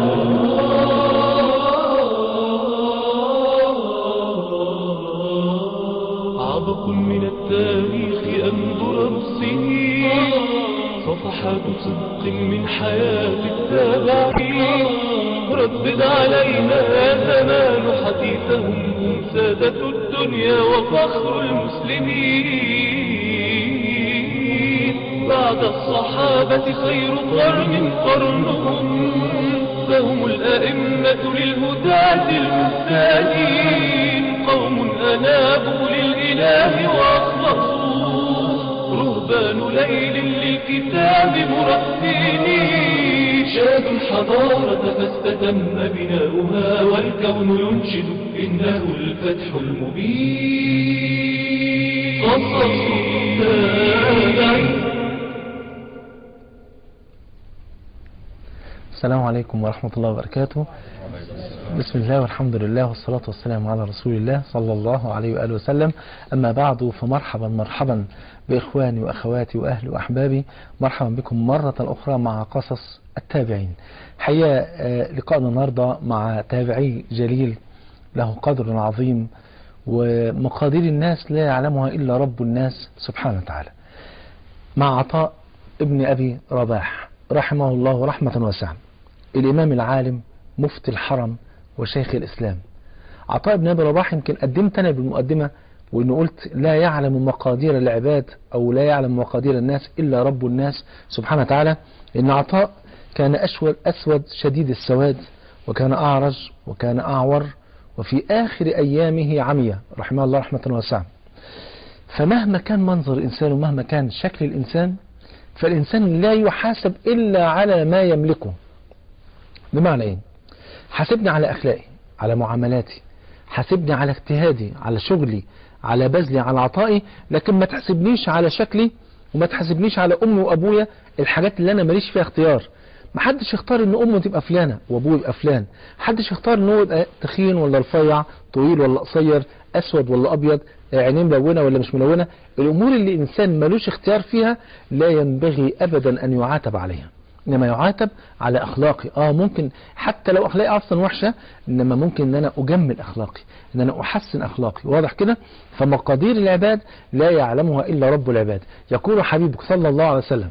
عبق من التاريخ أنظر السنين صفحات صدق من حياة التابعين ردد علينا يا زمان حديثهم هم سادة الدنيا وفخر المسلمين بعد الصحابة خير قرن قرنهم فهم الأئمة للهداة المهتدين قوم أنابوا للإله وأخلصوا رهبان ليل للكتاب مرتلين شادوا الحضارة فاستتم بناؤها والكون ينشد إنه الفتح المبين قصص التابعين السلام عليكم ورحمة الله وبركاته بسم الله والحمد لله والصلاة والسلام على رسول الله صلى الله عليه وآله وسلم أما بعد فمرحبا مرحبا بإخواني وأخواتي وأهلي وأحبابي مرحبا بكم مرة أخرى مع قصص التابعين حقيقة آه، لقاءنا النهاردة مع تابعي جليل له قدر عظيم ومقادير الناس لا يعلمها إلا رب الناس سبحانه وتعالى مع عطاء ابن أبي رباح رحمه الله رحمة واسعة الإمام العالم مفتي الحرم وشيخ الإسلام عطاء بن أبي رباح يمكن قدمت أنا بالمقدمة وإنه قلت لا يعلم مقادير العباد أو لا يعلم مقادير الناس إلا رب الناس سبحانه وتعالى إن عطاء كان أشول أسود شديد السواد وكان أعرج وكان أعور وفي آخر أيامه عمية رحمه الله رحمة واسعة فمهما كان منظر الإنسان ومهما كان شكل الإنسان فالإنسان لا يحاسب إلا على ما يملكه بمعنى إيه حاسبني على أخلاقي على معاملاتي حاسبني على اجتهادي على شغلي على بذلي على عطائي لكن ما تحسبنيش على شكلي وما تحسبنيش على أمي وأبويا الحاجات اللي أنا ماليش فيها اختيار محدش يختار ان امه تبقى فلانة وابوه يبقى فلان محدش يختار ان هو يبقى تخين ولا رفيع طويل ولا قصير اسود ولا ابيض عينين ملونه ولا مش ملونه الامور اللي الانسان ملوش اختيار فيها لا ينبغي ابدا ان يعاتب عليها انما يعاتب على اخلاقي اه ممكن حتى لو اخلاقي اصلا وحشه انما ممكن ان انا اجمل اخلاقي ان انا احسن اخلاقي واضح كده فمقادير العباد لا يعلمها الا رب العباد يقول حبيبك صلى الله عليه وسلم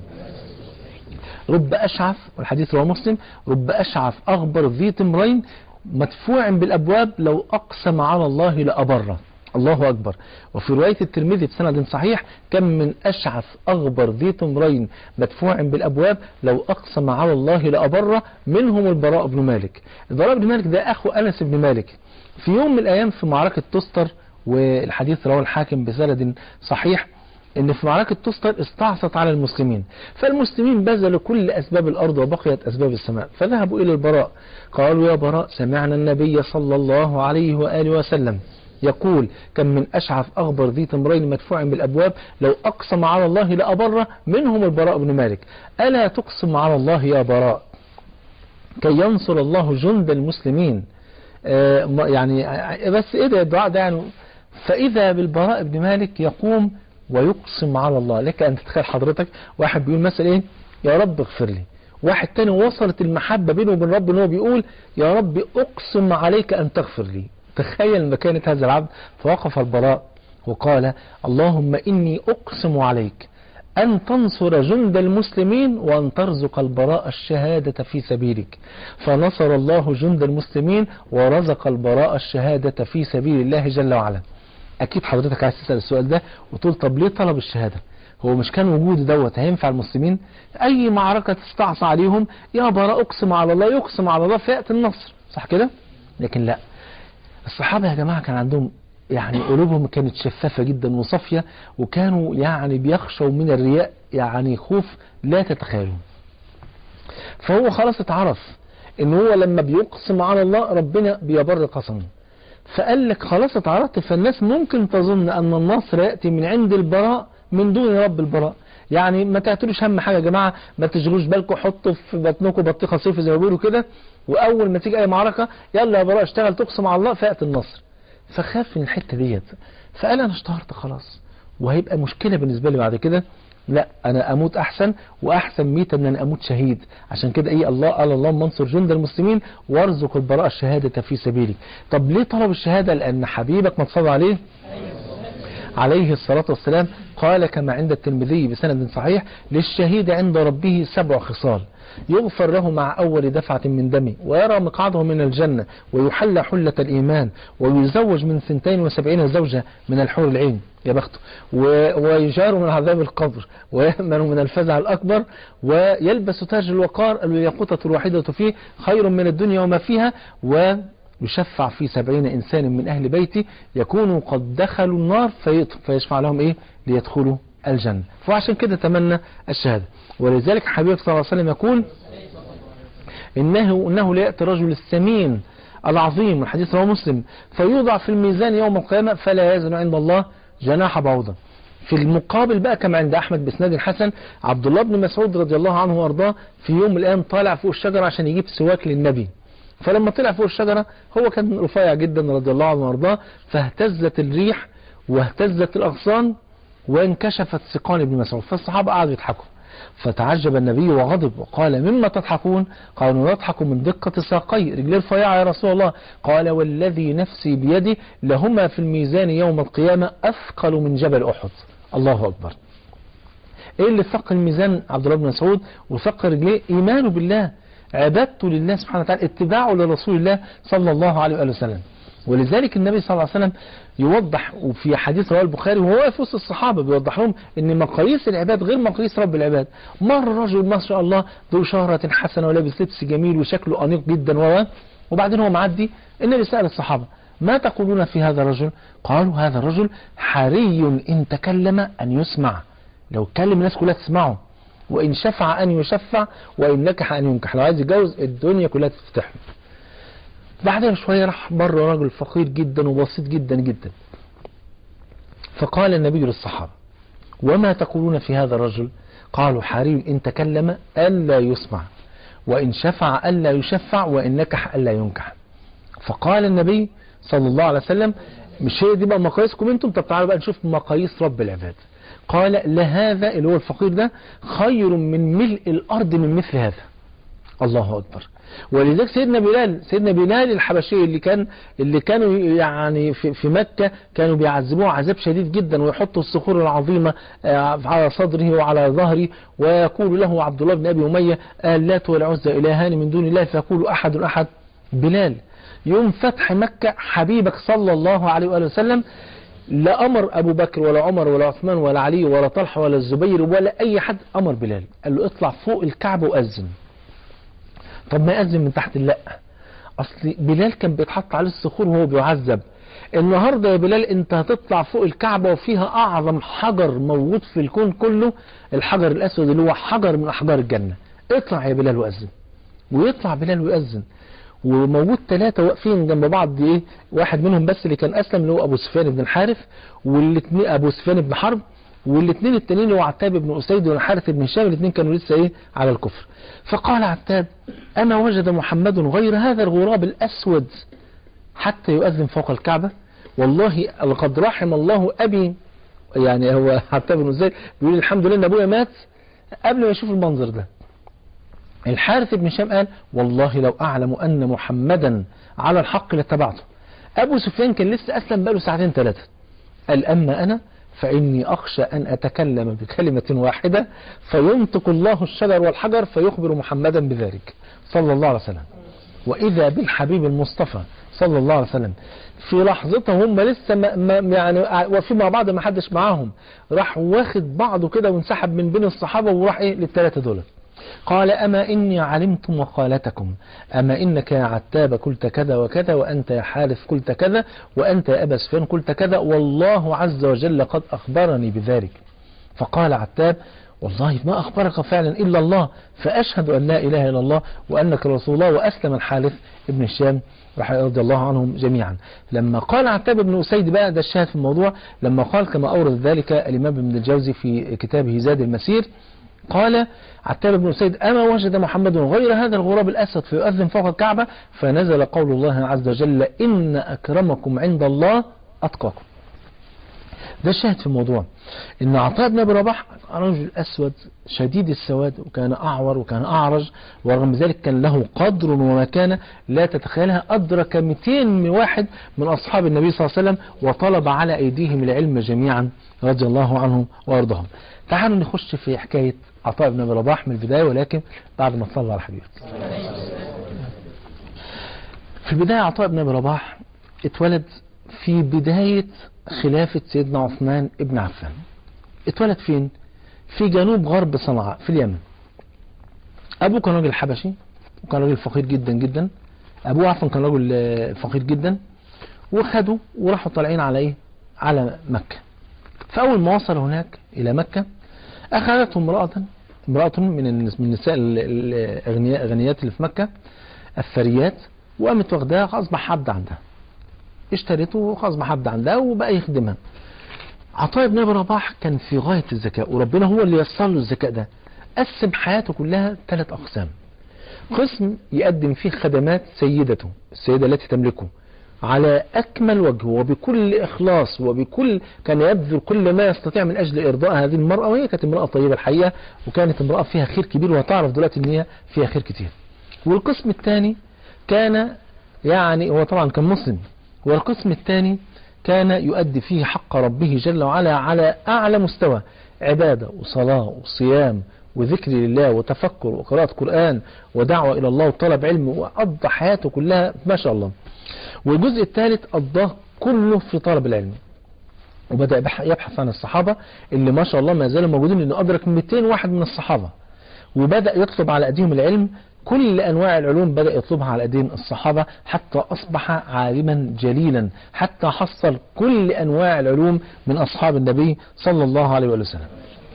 رب أشعف والحديث رواه مسلم رب أشعف أغبر ذي تمرين مدفوع بالأبواب لو أقسم على الله لأبره الله أكبر وفي رواية الترمذي بسند صحيح كم من أشعث أغبر ذي تمرين مدفوع بالأبواب لو أقسم على الله لأبره منهم البراء بن مالك البراء بن مالك ده أخو أنس بن مالك في يوم من الأيام في معركة تستر والحديث رواه الحاكم بسند صحيح ان في معركة تستر استعصت على المسلمين فالمسلمين بذلوا كل اسباب الارض وبقيت اسباب السماء فذهبوا الى البراء قالوا يا براء سمعنا النبي صلى الله عليه وآله وسلم يقول كم من أشعث أغبر ذي تمرين مدفوع بالأبواب لو أقسم على الله لأبره منهم البراء بن مالك ألا تقسم على الله يا براء كي ينصر الله جند المسلمين آه يعني بس إيه ده الدعاء ده يعني فإذا بالبراء بن مالك يقوم ويقسم على الله لك أن تتخيل حضرتك واحد بيقول مثلا إيه يا رب اغفر لي واحد تاني وصلت المحبة بينه وبين رب ان هو بيقول يا رب اقسم عليك أن تغفر لي تخيل مكانة هذا العبد فوقف البراء وقال اللهم إني أقسم عليك أن تنصر جند المسلمين وأن ترزق البراء الشهادة في سبيلك فنصر الله جند المسلمين ورزق البراء الشهادة في سبيل الله جل وعلا أكيد حضرتك عايز تسأل السؤال ده وتقول طب ليه طلب الشهادة هو مش كان وجود دوت هينفع المسلمين أي معركة تستعصى عليهم يا براء أقسم على الله يقسم على الله فيأتي النصر صح كده لكن لا الصحابة يا جماعة كان عندهم يعني قلوبهم كانت شفافة جدا وصافية وكانوا يعني بيخشوا من الرياء يعني خوف لا تتخيلون فهو خلاص اتعرف ان هو لما بيقسم على الله ربنا بيبر قسمه فقال لك خلاص اتعرضت فالناس ممكن تظن ان النصر يأتي من عند البراء من دون رب البراء يعني ما تعتلوش هم حاجة يا جماعة ما تشغلوش بالكم حطوا في بطنكم بطيخة صيف زي ما بيقولوا كده واول ما تيجي اي معركة يلا يا براء اشتغل تقسم على الله فيأتي النصر فخاف من الحتة ديت فقال انا اشتهرت خلاص وهيبقى مشكلة بالنسبة لي بعد كده لا انا اموت احسن واحسن ميتا ان انا اموت شهيد عشان كده ايه الله قال اللهم انصر جند المسلمين وارزق البراء الشهادة في سبيلك طب ليه طلب الشهادة لان حبيبك ما تصلى عليه عليه الصلاة والسلام قال كما عند الترمذي بسند صحيح للشهيد عند ربه سبع خصال يغفر له مع أول دفعة من دمه ويرى مقعده من الجنة ويحلى حلة الإيمان ويزوج من ثنتين وسبعين زوجة من الحور العين يا بخته ويجار من عذاب القبر ويأمن من الفزع الأكبر ويلبس تاج الوقار الياقوتة الوحيدة فيه خير من الدنيا وما فيها و يشفع في سبعين إنسان من أهل بيتي يكونوا قد دخلوا النار فيشفع لهم إيه ليدخلوا الجنة فعشان كده تمنى الشهادة ولذلك حبيب صلى الله عليه وسلم يقول إنه, إنه ليأتي الرجل السمين العظيم الحديث رواه مسلم فيوضع في الميزان يوم القيامة فلا يزن عند الله جناح بعوضة في المقابل بقى كما عند أحمد بسناد حسن عبد الله بن مسعود رضي الله عنه وارضاه في يوم الآن طالع فوق الشجرة عشان يجيب سواك للنبي فلما طلع فوق الشجرة هو كان رفيع جدا رضي الله عنه وارضاه فاهتزت الريح واهتزت الأغصان وانكشفت سقان ابن مسعود فالصحابة قعدوا يضحكوا فتعجب النبي وغضب وقال مما تضحكون قالوا نضحك من دقة ساقي رجلي رفيعة يا رسول الله قال والذي نفسي بيدي لهما في الميزان يوم القيامة أثقل من جبل أحد الله أكبر ايه اللي ثقل الميزان عبد الله بن مسعود وثقل رجليه ايمانه بالله عبادته لله سبحانه وتعالى اتباعه لرسول الله صلى الله عليه وآله وسلم ولذلك النبي صلى الله عليه وسلم يوضح وفي حديث رواه البخاري وهو واقف وسط الصحابة بيوضح لهم ان مقاييس العباد غير مقاييس رب العباد مر رجل ما شاء الله ذو شهرة حسنة ولابس لبس جميل وشكله أنيق جدا و وبعدين هو معدي النبي سأل الصحابة ما تقولون في هذا الرجل قالوا هذا الرجل حري إن تكلم أن يسمع لو اتكلم الناس كلها تسمعه وإن شفع أن يشفع وإن نكح أن ينكح لو عايز يتجوز الدنيا كلها تفتح له بعدها بشوية راح بره راجل فقير جدا وبسيط جدا جدا فقال النبي للصحابة وما تقولون في هذا الرجل قالوا حري إن تكلم ألا يسمع وإن شفع ألا يشفع وإن نكح ألا ينكح فقال النبي صلى الله عليه وسلم مش هي دي بقى مقاييسكم انتم طب تعالوا بقى نشوف مقاييس رب العباد قال لهذا اللي هو الفقير ده خير من ملء الأرض من مثل هذا الله أكبر ولذلك سيدنا بلال سيدنا بلال الحبشي اللي كان اللي كانوا يعني في, في مكة كانوا بيعذبوه عذاب شديد جدا ويحطوا الصخور العظيمة على صدره وعلى ظهره ويقول له عبد الله بن أبي أمية اللات والعزى إلهان من دون الله فيقول أحد أحد بلال يوم فتح مكة حبيبك صلى الله عليه وآله وسلم لا أمر أبو بكر ولا عمر ولا عثمان ولا علي ولا طلحة ولا الزبير ولا أي حد أمر بلال قال له اطلع فوق الكعبة وأذن طب ما يأذن من تحت لا أصل بلال كان بيتحط عليه الصخور وهو بيعذب النهاردة يا بلال انت هتطلع فوق الكعبة وفيها أعظم حجر موجود في الكون كله الحجر الأسود اللي هو حجر من أحجار الجنة اطلع يا بلال وأذن ويطلع بلال ويأذن وموجود ثلاثة واقفين جنب بعض ايه واحد منهم بس اللي كان اسلم اللي هو ابو سفيان بن الحارث والاثنين ابو سفيان بن حرب والاثنين التانيين اللي هو عتاب بن اسيد والحارث بن هشام الاثنين كانوا لسه ايه على الكفر فقال عتاب اما وجد محمد غير هذا الغراب الاسود حتى يؤذن فوق الكعبة والله لقد رحم الله ابي يعني هو عتاب بن اسيد بيقول الحمد لله ان ابويا مات قبل ما يشوف المنظر ده الحارث بن هشام قال والله لو أعلم أن محمدا على الحق لاتبعته أبو سفيان كان لسه أسلم بقاله ساعتين ثلاثة قال أما أنا فإني أخشى أن أتكلم بكلمة واحدة فينطق الله الشجر والحجر فيخبر محمدا بذلك صلى الله عليه وسلم وإذا بالحبيب المصطفى صلى الله عليه وسلم في لحظتها هم لسه ما ما يعني واقفين مع بعض ما حدش معاهم راح واخد بعضه كده وانسحب من بين الصحابة وراح ايه للثلاثة دول قال أما إني علمت مقالتكم أما إنك يا عتاب قلت كذا وكذا وأنت يا حارث قلت كذا وأنت يا أبا سفيان قلت كذا والله عز وجل قد أخبرني بذلك فقال عتاب والله ما أخبرك فعلا إلا الله فأشهد أن لا إله إلا الله وأنك رسول الله وأسلم الحارث ابن الشام رضي الله عنهم جميعا لما قال عتاب بن أسيد بقى ده الشاهد في الموضوع لما قال كما أورد ذلك الإمام ابن الجوزي في كتابه زاد المسير قال عتاب بن سيد أما وجد محمد غير هذا الغراب الأسود فيؤذن فوق الكعبة فنزل قول الله عز وجل إن أكرمكم عند الله أتقاكم ده الشاهد في الموضوع ان عطاء بن ابي رباح رجل اسود شديد السواد وكان اعور وكان اعرج ورغم ذلك كان له قدر ومكانه لا تتخيلها ادرك 200 من واحد من اصحاب النبي صلى الله عليه وسلم وطلب على ايديهم العلم جميعا رضي الله عنهم وارضاهم تعالوا نخش في حكايه عطاء بن ابي رباح من البدايه ولكن بعد ما تصلى على حبيبك في البدايه عطاء بن ابي رباح اتولد في بدايه خلافة سيدنا عثمان ابن عفان اتولد فين في جنوب غرب صنعاء في اليمن ابوه كان راجل حبشي وكان راجل فقير جدا جدا ابوه عفوا كان راجل فقير جدا وخدوا وراحوا طالعين على ايه على مكة فاول ما وصل هناك الى مكة اخذته امرأة امرأة من من النساء الاغنيات اللي في مكة الثريات وقامت واخداها اصبح عبد عندها اشتريته وخلاص محب عندها وبقى يخدمها عطاء بن ابي رباح كان في غايه الذكاء وربنا هو اللي يسر له الذكاء ده قسم حياته كلها ثلاث اقسام قسم يقدم فيه خدمات سيدته السيده التي تملكه على اكمل وجه وبكل اخلاص وبكل كان يبذل كل ما يستطيع من اجل ارضاء هذه المراه وهي كانت امراه طيبه الحقيقه وكانت امراه فيها خير كبير وهتعرف دلوقتي ان هي فيها خير كتير والقسم الثاني كان يعني هو طبعا كان مسلم والقسم الثاني كان يؤدي فيه حق ربه جل وعلا على أعلى مستوى عبادة وصلاة وصيام وذكر لله وتفكر وقراءة قرآن ودعوة إلى الله وطلب علم وقضى حياته كلها ما شاء الله والجزء الثالث قضاه كله في طلب العلم وبدأ يبحث عن الصحابة اللي ما شاء الله ما زالوا موجودين لأنه أدرك 200 واحد من الصحابة وبدأ يطلب على أيديهم العلم كل أنواع العلوم بدأ يطلبها على أيدين الصحابة حتى أصبح عالما جليلا حتى حصل كل أنواع العلوم من أصحاب النبي صلى الله عليه وسلم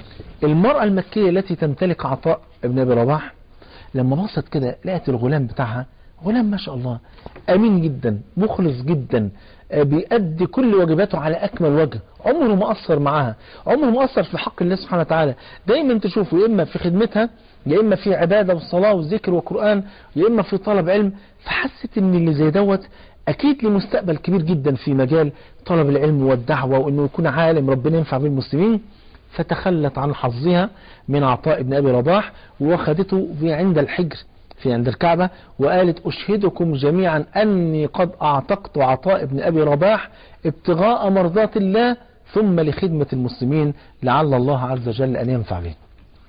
المرأة المكية التي تمتلك عطاء ابن أبي رباح لما بصت كده لقت الغلام بتاعها غلام ما شاء الله أمين جدا مخلص جدا بيأدي كل واجباته على أكمل وجه عمره ما قصر معاها عمره ما قصر في حق الله سبحانه وتعالى دايما تشوفه يا إما في خدمتها يا إما في عبادة والصلاة والذكر والقرآن يا إما في طلب علم فحست إن اللي زي دوت أكيد له مستقبل كبير جدا في مجال طلب العلم والدعوة وإنه يكون عالم ربنا ينفع بالمسلمين فتخلت عن حظها من عطاء ابن أبي رباح وأخذته في عند الحجر في عند الكعبة وقالت أشهدكم جميعا أني قد أعتقت عطاء ابن أبي رباح ابتغاء مرضات الله ثم لخدمة المسلمين لعل الله عز وجل أن ينفع به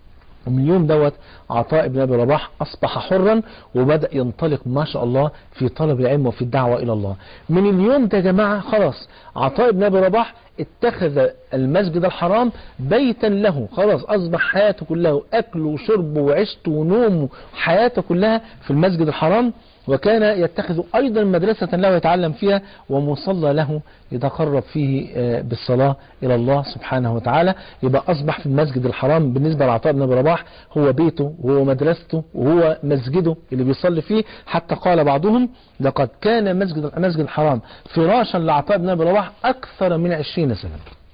ومن اليوم دوت عطاء بن ابي رباح اصبح حرا وبدا ينطلق ما شاء الله في طلب العلم وفي الدعوه الى الله. من اليوم ده يا جماعه خلاص عطاء بن ابي رباح اتخذ المسجد الحرام بيتا له خلاص اصبح حياته كلها اكل وشرب وعشت ونوم حياته كلها في المسجد الحرام وكان يتخذ أيضا مدرسة له يتعلم فيها ومصلى له يتقرب فيه بالصلاة إلى الله سبحانه وتعالى يبقى أصبح في المسجد الحرام بالنسبة لعطاء بن رباح هو بيته وهو مدرسته وهو مسجده اللي بيصلي فيه حتى قال بعضهم لقد كان مسجد المسجد الحرام فراشا لعطاء بن رباح أكثر من عشرين سنة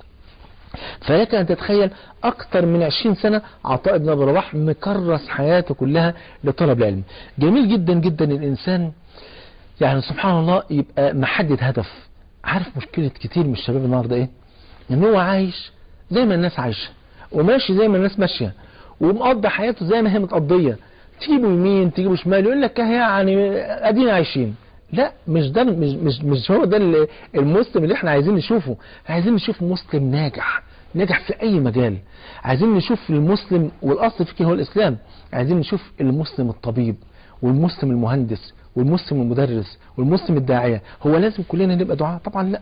فلك أن تتخيل أكثر من 20 سنة عطاء بن أبي رباح مكرس حياته كلها لطلب العلم جميل جدا جدا الإنسان يعني سبحان الله يبقى محدد هدف عارف مشكلة كتير من الشباب النهاردة إيه إن هو عايش زي ما الناس عايشة وماشي زي ما الناس ماشية ومقضي حياته زي ما هي متقضية تجيبه يمين تجيبه شمال يقول لك يعني ادينا عايشين لا مش ده مش مش, مش هو ده المسلم اللي احنا عايزين نشوفه عايزين نشوف مسلم ناجح ناجح في اي مجال عايزين نشوف المسلم والاصل فيه هو الاسلام عايزين نشوف المسلم الطبيب والمسلم المهندس والمسلم المدرس والمسلم الداعية هو لازم كلنا نبقى دعاء طبعا لا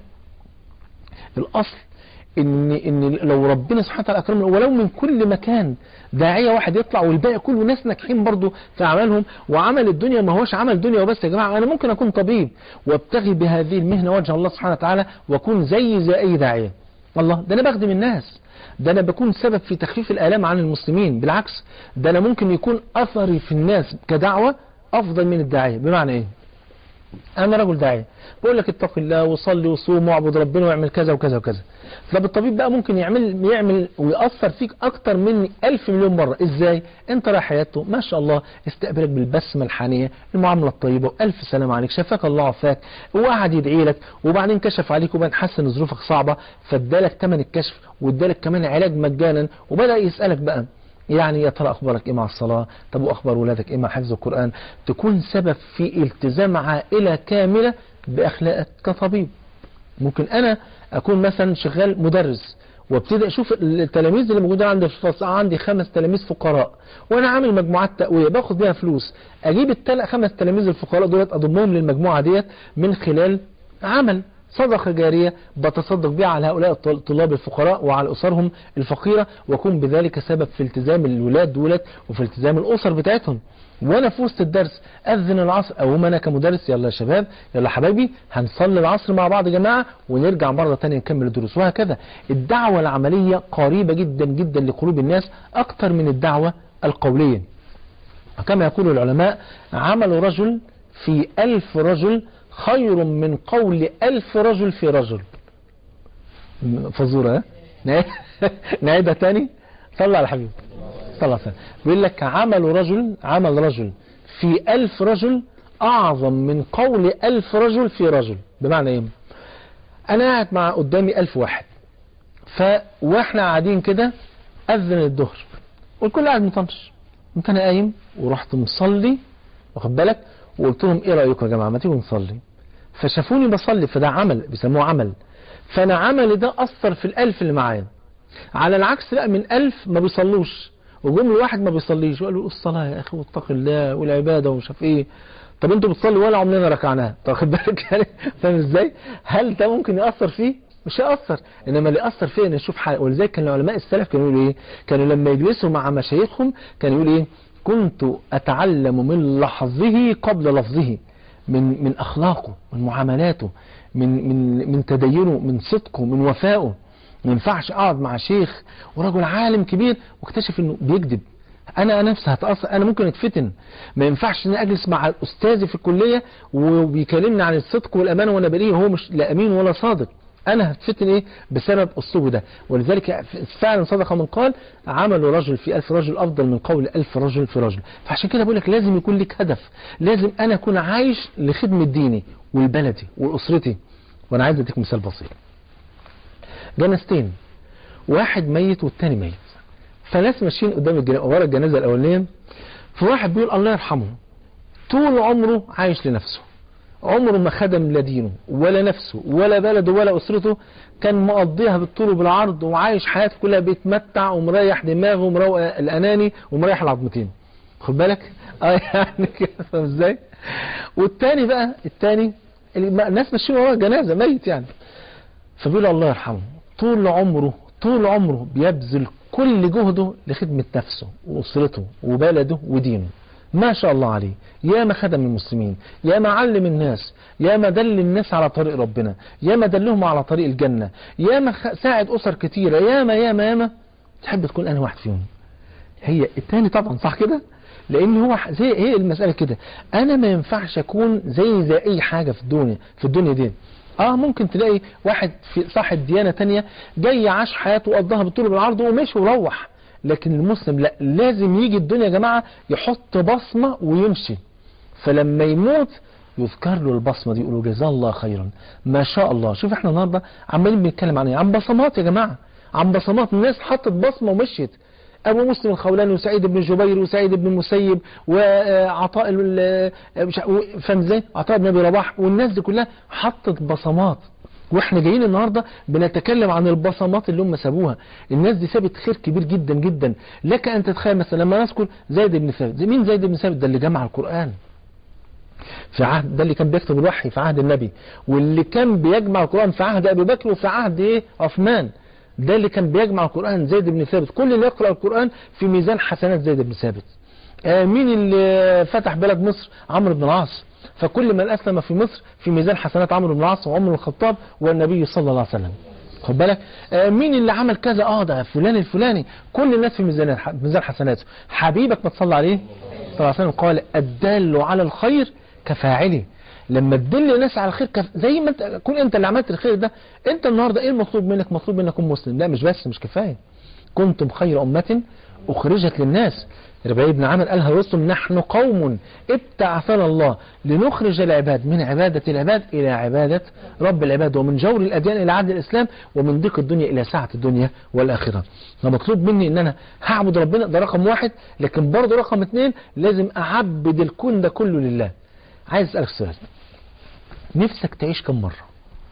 الاصل ان ان لو ربنا سبحانه وتعالى اكرمنا ولو من كل مكان داعيه واحد يطلع والباقي كله ناس ناجحين برضه في اعمالهم وعمل الدنيا ما هوش عمل دنيا وبس يا جماعه انا ممكن اكون طبيب وابتغي بهذه المهنه وجه الله سبحانه وتعالى واكون زي زي اي داعيه الله ده انا بخدم الناس ده انا بكون سبب في تخفيف الالام عن المسلمين بالعكس ده انا ممكن يكون اثري في الناس كدعوه افضل من الداعيه بمعنى ايه انا رجل داعيه بقول لك اتق الله وصلي وصوم واعبد ربنا واعمل كذا وكذا وكذا طب الطبيب بقى ممكن يعمل يعمل ويأثر فيك اكتر مني ألف مليون مرة ازاي انت رايح حياته ما شاء الله استقبلك بالبسمة الحانية المعاملة الطيبة والف سلام عليك شفاك الله عافاك وقعد يدعي لك وبعدين كشف عليك وبعدين حس ان ظروفك صعبة فادالك ثمن الكشف وادالك كمان علاج مجانا وبدأ يسألك بقى يعني يا ترى اخبارك ايه مع الصلاة طب واخبار ولادك ايه مع حفظ القرآن تكون سبب في التزام عائلة كاملة باخلاقك كطبيب ممكن انا اكون مثلا شغال مدرس وابتدي اشوف التلاميذ اللي موجودين عندي في الفصل عندي خمس تلاميذ فقراء وانا عامل مجموعات تقويه باخد بيها فلوس اجيب التل... خمس تلاميذ الفقراء دولت اضمهم للمجموعه ديت من خلال عمل صدقه جاريه بتصدق بها على هؤلاء الطلاب الفقراء وعلى اسرهم الفقيره واكون بذلك سبب في التزام الولاد دولت وفي التزام الاسر بتاعتهم وانا في وسط الدرس اذن العصر او انا كمدرس يلا يا شباب يلا حبايبي هنصلي العصر مع بعض يا جماعه ونرجع مره ثانيه نكمل الدروس وهكذا الدعوه العمليه قريبه جدا جدا لقلوب الناس اكتر من الدعوه القوليه كما يقول العلماء عمل رجل في ألف رجل خير من قول ألف رجل في رجل فزورة نعيدها تاني صلى على حبيبي صلى الله عليه وسلم بيقول لك عمل رجل عمل رجل في ألف رجل أعظم من قول ألف رجل في رجل بمعنى إيه أنا قاعد مع قدامي ألف واحد فواحنا قاعدين كده أذن الظهر والكل قاعد مطنش قمت أنا قايم ورحت مصلي واخد بالك وقلت لهم إيه رأيكم يا جماعة ما تيجوا نصلي فشافوني بصلي فده عمل بيسموه عمل فأنا عملي ده أثر في الألف اللي معايا على العكس لا من ألف ما بيصلوش وجم واحد ما بيصليش وقالوا الصلاة يا أخي واتق الله والعبادة ومش عارف إيه طب أنتوا بتصلوا ولا عمرنا ركعناها طب خد بالك يعني فاهم إزاي هل ده ممكن يأثر فيه مش هيأثر إنما اللي يأثر فيه إن يشوف حاجة ولذلك كان العلماء السلف كانوا يقولوا إيه كانوا لما يجلسوا مع مشايخهم كانوا يقولوا إيه كنت أتعلم من لحظه قبل لفظه من من أخلاقه من معاملاته من من من تدينه من صدقه من وفائه ما ينفعش اقعد مع شيخ ورجل عالم كبير واكتشف انه بيكذب انا نفسي هتاثر انا ممكن اتفتن ما ينفعش ان اجلس مع استاذي في الكليه وبيكلمني عن الصدق والامانه وانا بلاقيه هو مش لا امين ولا صادق انا هتفتن ايه بسبب اسلوبه ده ولذلك فعلا صدق من قال عمل رجل في ألف رجل افضل من قول ألف رجل في رجل فعشان كده بقول لك لازم يكون لك هدف لازم انا اكون عايش لخدمه ديني والبلدي واسرتي وانا عايز اديك مثال بسيط جنازتين واحد ميت والتاني ميت فناس ماشيين قدام الجنازة ورا الجنازة الأولانية فواحد بيقول الله يرحمه طول عمره عايش لنفسه عمره ما خدم لا دينه ولا نفسه ولا بلده ولا أسرته كان مقضيها بالطول وبالعرض وعايش حياته كلها بيتمتع ومريح دماغه ومروق الأناني ومريح العظمتين خد بالك اه يعني كده فاهم ازاي والتاني بقى التاني الناس ماشيين ورا الجنازة ميت يعني فبيقول الله يرحمه طول عمره طول عمره بيبذل كل جهده لخدمة نفسه وأسرته وبلده ودينه ما شاء الله عليه يا ما خدم المسلمين يا ما علم الناس يا ما دل الناس على طريق ربنا يا ما دلهم على طريق الجنة يا ما ساعد أسر كتيرة يا ما يا ما يا ما تحب تكون أنا واحد فيهم هي التاني طبعا صح كده لان هو زي هي المسألة كده انا ما ينفعش اكون زي زي اي حاجة في الدنيا في الدنيا دي اه ممكن تلاقي واحد في صاحب ديانة تانية جاي عاش حياته وقضاها بالطول بالعرض ومشي وروح لكن المسلم لا لازم يجي الدنيا يا جماعة يحط بصمة ويمشي فلما يموت يذكر له البصمة دي يقولوا جزاه الله خيرا ما شاء الله شوف احنا النهاردة عمالين بنتكلم عن ايه عن بصمات يا جماعة عن بصمات الناس حطت بصمة ومشيت أبو مسلم الخولاني وسعيد بن جبير وسعيد بن المسيب وعطاء فاهم ازاي عطاء بن ابي رباح والناس دي كلها حطت بصمات واحنا جايين النهارده بنتكلم عن البصمات اللي هم سابوها الناس دي سابت خير كبير جدا جدا لك ان تتخيل مثلا لما نذكر زيد بن ثابت مين زيد بن ثابت ده اللي جمع القران في عهد ده اللي كان بيكتب الوحي في عهد النبي واللي كان بيجمع القران في عهد ابي بكر وفي عهد ايه عثمان ده اللي كان بيجمع القرآن زيد بن ثابت كل اللي يقرأ القرآن في ميزان حسنات زيد بن ثابت آه مين اللي فتح بلد مصر عمرو بن العاص فكل من أسلم في مصر في ميزان حسنات عمرو بن العاص وعمر بن الخطاب والنبي صلى الله عليه وسلم خد بالك آه مين اللي عمل كذا اه ده فلان الفلاني كل الناس في ميزان ميزان حسناته حبيبك ما تصلى عليه صلى الله عليه وسلم قال الدال على الخير كفاعله لما تدل الناس على الخير كف... زي ما انت كون انت اللي عملت الخير ده انت النهارده ايه المطلوب منك مطلوب منك تكون مسلم لا مش بس مش كفايه كنتم خير امه اخرجت للناس ربيع بن عامر قالها الرسل نحن قوم ابتعثنا الله لنخرج العباد من عبادة العباد إلى عبادة رب العباد ومن جور الأديان إلى عدل الإسلام ومن ضيق الدنيا إلى سعة الدنيا والآخرة فمطلوب مني إن أنا هعبد ربنا ده رقم واحد لكن برضه رقم اتنين لازم أعبد الكون ده كله لله عايز أسألك سؤال نفسك تعيش كم مرة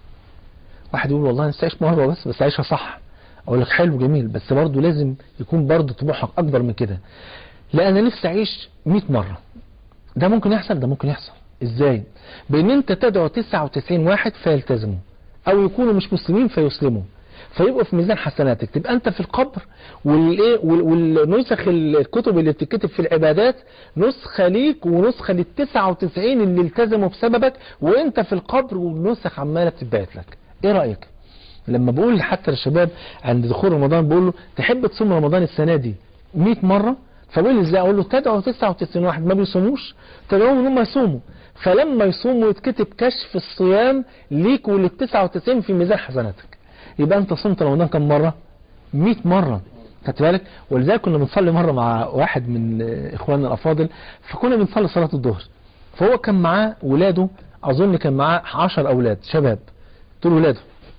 واحد يقول والله نفسي أعيش مرة بس بس أعيشها صح أقول لك حلو جميل بس برضه لازم يكون برضه طموحك أكبر من كده لا انا نفسي اعيش 100 مرة ده ممكن يحصل ده ممكن يحصل ازاي بان انت تدعو 99 واحد فيلتزموا او يكونوا مش مسلمين فيسلموا فيبقوا في ميزان حسناتك تبقى انت في القبر والايه والنسخ الكتب اللي بتتكتب في العبادات نسخه ليك ونسخه لل 99 اللي التزموا بسببك وانت في القبر والنسخ عماله بتتبعت لك ايه رايك لما بقول حتى للشباب عند دخول رمضان بقول له تحب تصوم رمضان السنه دي 100 مره فبقول ازاي اقول له تدعو 99 واحد ما بيصوموش تدعوهم ان هم يصوموا فلما يصوموا يتكتب كشف الصيام ليك ولل 99 في ميزان حسناتك يبقى انت صمت رمضان كم مره 100 مره خدت بالك ولذلك كنا بنصلي مره مع واحد من اخواننا الافاضل فكنا بنصلي صلاه الظهر فهو كان معاه ولاده اظن كان معاه 10 اولاد شباب دول ولاده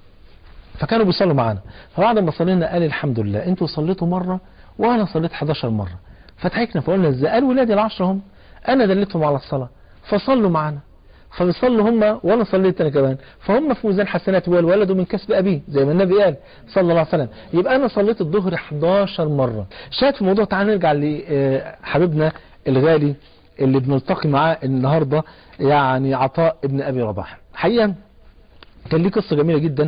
فكانوا بيصلوا معانا فبعد ما صلينا قال الحمد لله انتوا صليتوا مره وانا صليت 11 مره فضحكنا فقلنا ازاي قال ولادي العشرة هم انا دلتهم على الصلاة فصلوا معنا فبيصلوا هم وانا صليت انا كمان فهم في ميزان حسنات والولد من كسب ابيه زي ما النبي قال صلى الله عليه وسلم يبقى انا صليت الظهر 11 مرة شاهد في الموضوع تعال نرجع لحبيبنا الغالي اللي بنلتقي معاه النهاردة يعني عطاء ابن ابي رباح حقيقة كان ليه قصة جميلة جدا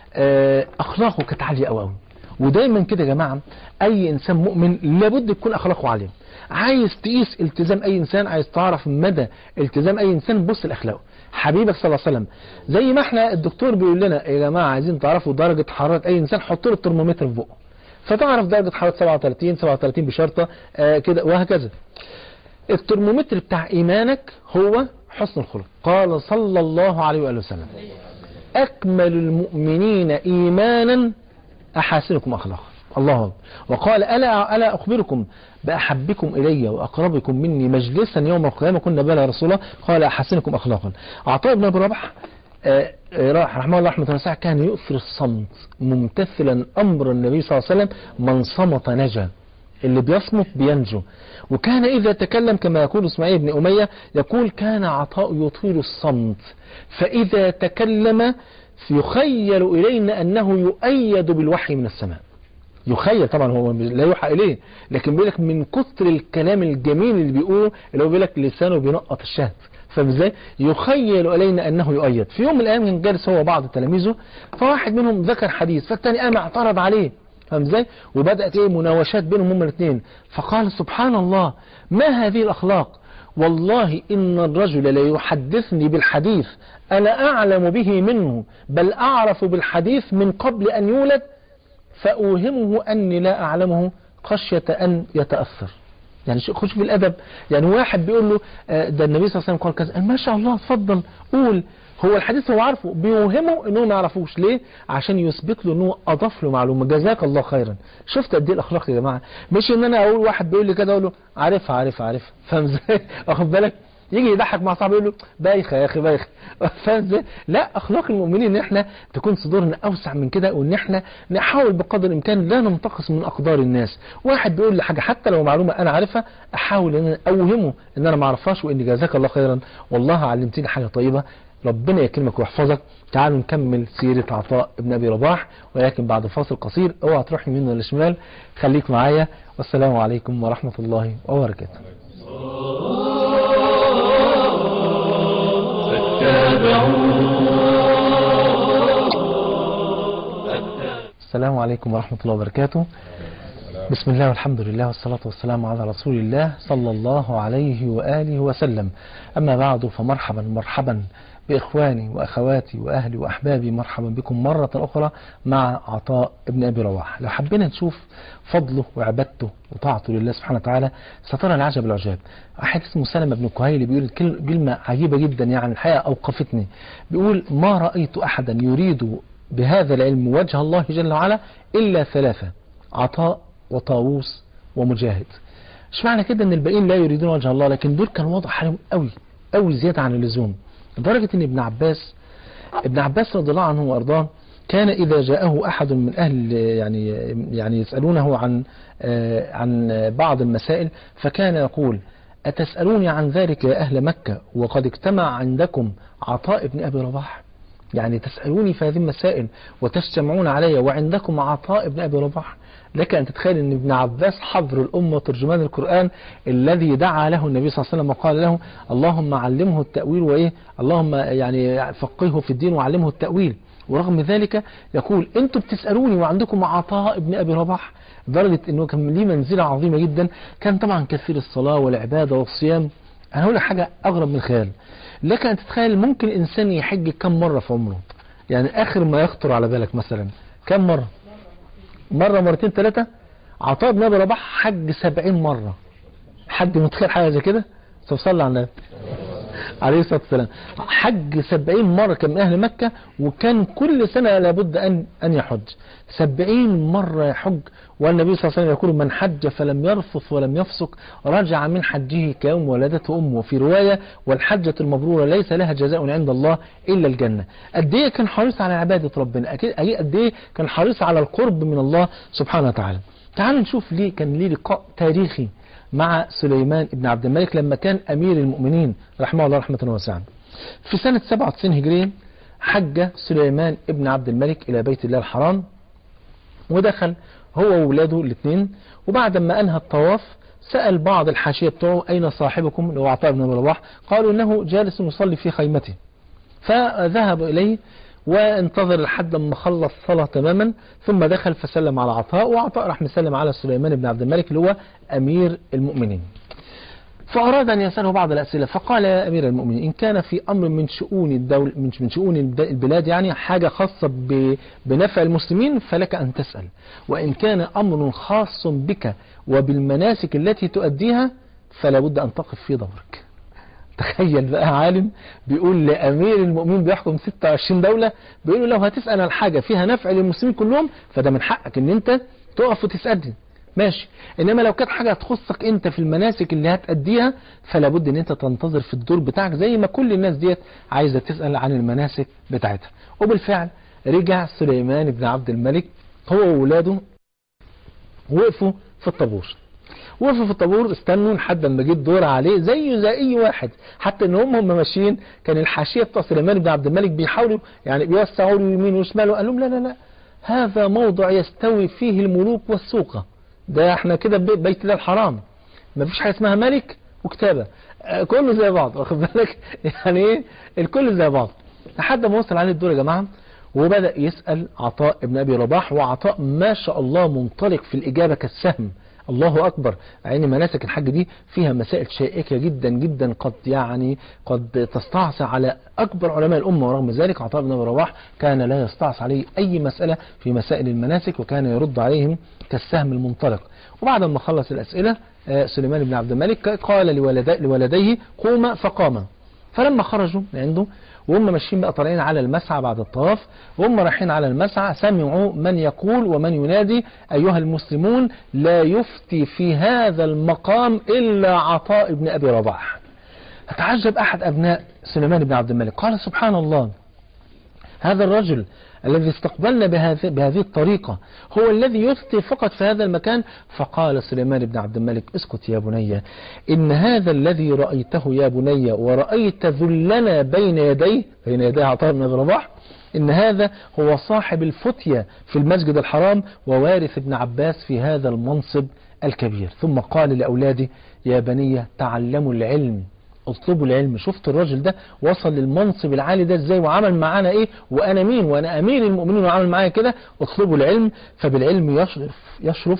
اخلاقه كانت عالية قوي قوي ودايما كده يا جماعة اي انسان مؤمن لابد يكون اخلاقه عالية عايز تقيس التزام اي انسان عايز تعرف مدى التزام اي انسان بص لاخلاقه حبيبك صلى الله عليه وسلم زي ما احنا الدكتور بيقول لنا يا جماعة عايزين تعرفوا درجة حرارة اي انسان حط له الترمومتر في بقه فتعرف درجة حرارة 37 37 بشرطة آه كده وهكذا الترمومتر بتاع ايمانك هو حسن الخلق قال صلى الله عليه وآله وسلم اكمل المؤمنين ايمانا أحاسنكم أخلاقا الله أكبر وقال ألا, ألا أخبركم بأحبكم إلي وأقربكم مني مجلسا يوم القيامة كنا بلا رسول الله قال أحسنكم أخلاقا عطاء بن أبي رباح رحمه الله رحمة الله كان يؤثر الصمت ممتثلا أمر النبي صلى الله عليه وسلم من صمت نجا اللي بيصمت بينجو وكان إذا تكلم كما يقول اسماعيل بن أمية يقول كان عطاء يطيل الصمت فإذا تكلم يخيل إلينا أنه يؤيد بالوحي من السماء يخيل طبعا هو لا يوحى إليه لكن بيقول لك من كثر الكلام الجميل اللي بيقوله اللي هو بيقول لك لسانه بينقط الشهد فازاي يخيل إلينا أنه يؤيد في يوم من الأيام كان جالس هو بعض تلاميذه فواحد منهم ذكر حديث فالتاني قام اعترض عليه فاهم ازاي وبدأت ايه مناوشات بينهم هما الاثنين فقال سبحان الله ما هذه الأخلاق والله إن الرجل لا يحدثني بالحديث أنا أعلم به منه بل أعرف بالحديث من قبل أن يولد فأوهمه أني لا أعلمه خشية أن يتأثر يعني خش في الأدب يعني واحد بيقول له ده النبي صلى الله عليه وسلم قال كذا ما شاء الله اتفضل قول هو الحديث هو عارفه بيوهمه انه ما يعرفوش ليه عشان يثبت له انه اضاف له معلومه جزاك الله خيرا شفت قد ايه الاخلاق يا جماعه مش ان انا اقول واحد بيقول لي كده اقول له عارفها عارفها عارفها فاهم ازاي واخد بالك يجي يضحك مع صاحبه يقول له بايخه يا اخي بايخه فاهم ازاي لا اخلاق المؤمنين ان احنا تكون صدورنا اوسع من كده وان احنا نحاول بقدر الامكان لا ننتقص من اقدار الناس واحد بيقول لي حاجه حتى لو معلومه انا عارفها احاول ان انا اوهمه ان انا ما اعرفهاش وان جزاك الله خيرا والله علمتني حاجه طيبه ربنا يكرمك ويحفظك تعالوا نكمل سيرة عطاء ابن أبي رباح ولكن بعد فاصل قصير اوعى تروح يمين ولا شمال خليك معايا والسلام عليكم ورحمة الله وبركاته السلام عليكم ورحمة الله وبركاته بسم الله والحمد لله والصلاة والسلام على رسول الله صلى الله عليه وآله وسلم أما بعد فمرحبا مرحبا بإخواني وأخواتي وأهلي وأحبابي مرحبا بكم مرة أخرى مع عطاء ابن أبي رواح لو حبينا نشوف فضله وعبادته وطاعته لله سبحانه وتعالى سترى العجب العجاب واحد اسمه سلمة بن كهيل بيقول كلمة عجيبة جدا يعني الحقيقة أوقفتني بيقول ما رأيت أحدا يريد بهذا العلم وجه الله جل وعلا إلا ثلاثة عطاء وطاووس ومجاهد مش معنى كده ان الباقيين لا يريدون وجه الله لكن دول كان وضع حالهم قوي قوي زيادة عن اللزوم لدرجة ان ابن عباس ابن عباس رضي الله عنه وارضاه كان إذا جاءه أحد من أهل يعني يعني يسألونه عن عن بعض المسائل فكان يقول أتسألوني عن ذلك يا أهل مكة وقد اجتمع عندكم عطاء بن أبي رباح يعني تسألوني في هذه المسائل وتجتمعون علي وعندكم عطاء بن أبي رباح لك أن تتخيل أن ابن عباس حضر الأمة وترجمان القرآن الذي دعا له النبي صلى الله عليه وسلم وقال له اللهم علمه التأويل وإيه اللهم يعني فقهه في الدين وعلمه التأويل ورغم ذلك يقول أنتم بتسألوني وعندكم عطاء بن أبي رباح لدرجة أنه كان ليه منزلة عظيمة جدا كان طبعا كثير الصلاة والعبادة والصيام أنا هقول لك حاجة أغرب من الخيال لك أن تتخيل ممكن إنسان يحج كم مرة في عمره يعني آخر ما يخطر على بالك مثلا كم مرة مرة مرتين ثلاثة عطاء بن أبي رباح حج سبعين مرة حد متخيل حاجة زي كده صلى على النبي عليه الصلاة والسلام حج سبعين مرة كان من أهل مكة وكان كل سنة لابد أن أن يحج سبعين مرة يحج والنبي صلى الله عليه وسلم يقول من حج فلم يرفث ولم يفسق رجع من حجه كيوم ولدته أمه في رواية والحجة المبرورة ليس لها جزاء عند الله إلا الجنة قد ايه كان حريص على عبادة ربنا أكيد قد ايه كان حريص على القرب من الله سبحانه وتعالى تعالوا نشوف ليه كان ليه لقاء تاريخي مع سليمان بن عبد الملك لما كان أمير المؤمنين رحمه الله رحمة واسعة في سنة 97 هجرية حج سليمان بن عبد الملك إلى بيت الله الحرام ودخل هو وولاده الاثنين وبعد ما أنهى الطواف سأل بعض الحاشية بتوعه أين صاحبكم اللي هو عطاء بن رواح قالوا إنه جالس يصلي في خيمته فذهب إليه وانتظر لحد ما خلص صلاة تماما ثم دخل فسلم على عطاء وعطاء راح مسلم على سليمان بن عبد الملك اللي هو أمير المؤمنين فأراد أن يسأله بعض الأسئلة فقال يا أمير المؤمنين إن كان في أمر من شؤون الدول من شؤون البلاد يعني حاجة خاصة بنفع المسلمين فلك أن تسأل وإن كان أمر خاص بك وبالمناسك التي تؤديها فلا بد أن تقف في دورك تخيل بقى عالم بيقول لأمير المؤمنين بيحكم 26 دولة بيقول له لو هتسأل عن حاجة فيها نفع للمسلمين كلهم فده من حقك ان انت تقف وتسألني ماشي انما لو كانت حاجة تخصك انت في المناسك اللي هتأديها فلا بد ان انت تنتظر في الدور بتاعك زي ما كل الناس ديت عايزة تسأل عن المناسك بتاعتها وبالفعل رجع سليمان بن عبد الملك هو وولاده وقفوا في الطابور وقفوا في الطابور استنوا لحد ما جه الدور عليه زيه زي اي واحد حتى ان هم هم ماشيين كان الحاشيه بتاع سليمان بن عبد الملك بيحاولوا يعني بيوسعوا له يمين وشمال وقال لهم لا لا لا هذا موضع يستوي فيه الملوك والسوقه ده احنا كده بيت الله الحرام ما فيش حاجه اسمها ملك وكتابه كله زي بعض واخد بالك يعني ايه الكل زي بعض لحد ما وصل عليه الدور يا جماعه وبدأ يسأل عطاء ابن أبي رباح وعطاء ما شاء الله منطلق في الإجابة كالسهم الله أكبر عين مناسك الحج دي فيها مسائل شائكة جدا جدا قد يعني قد تستعصى على أكبر علماء الأمة ورغم ذلك عطاء بن رواح كان لا يستعصى عليه أي مسألة في مسائل المناسك وكان يرد عليهم كالسهم المنطلق وبعد ما خلص الأسئلة سليمان بن عبد الملك قال لولديه قوما فقاما فلما خرجوا من عنده وهم ماشيين بقى طالعين على المسعى بعد الطواف وهم رايحين على المسعى سمعوا من يقول ومن ينادي أيها المسلمون لا يفتي في هذا المقام إلا عطاء بن أبي رباح فتعجب أحد أبناء سليمان بن عبد الملك قال سبحان الله هذا الرجل الذي استقبلنا بهذه, بهذه الطريقة هو الذي يفتي فقط في هذا المكان فقال سليمان بن عبد الملك اسكت يا بني إن هذا الذي رأيته يا بني ورأيت ذلنا بين يديه بين يدي عطاء بن رباح إن هذا هو صاحب الفتية في المسجد الحرام ووارث ابن عباس في هذا المنصب الكبير ثم قال لأولاده يا بني تعلموا العلم اطلبوا العلم شفت الراجل ده وصل للمنصب العالي ده ازاي وعمل معانا ايه وانا مين وانا امير المؤمنين وعمل معايا كده اطلبوا العلم فبالعلم يشرف يشرف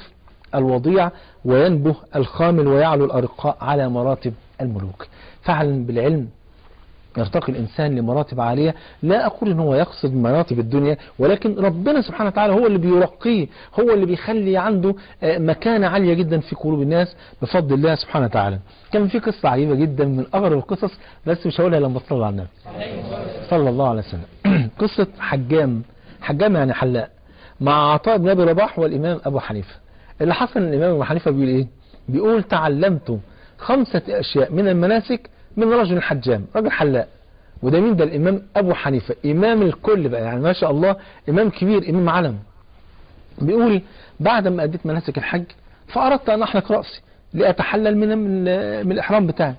الوضيع وينبه الخامل ويعلو الأرقاء على مراتب الملوك فعلا بالعلم يرتقي الإنسان لمراتب عالية لا أقول إن هو يقصد مراتب الدنيا ولكن ربنا سبحانه وتعالى هو اللي بيرقيه هو اللي بيخلي عنده مكانة عالية جدا في قلوب الناس بفضل الله سبحانه وتعالى كان في قصة عجيبة جدا من أغرب القصص بس مش هقولها لما تصلى على النبي صلى الله عليه وسلم قصة حجام حجام يعني حلاق مع عطاء بن أبي رباح والإمام أبو حنيفة اللي حصل ان الإمام أبو حنيفة بيقول إيه بيقول تعلمت خمسة أشياء من المناسك من رجل حجام رجل حلاق وده مين ده الإمام أبو حنيفة إمام الكل بقى يعني ما شاء الله إمام كبير إمام علم بيقول بعد ما أديت مناسك الحج فأردت أن أحلق رأسي لأتحلل من, من, من الإحرام بتاعي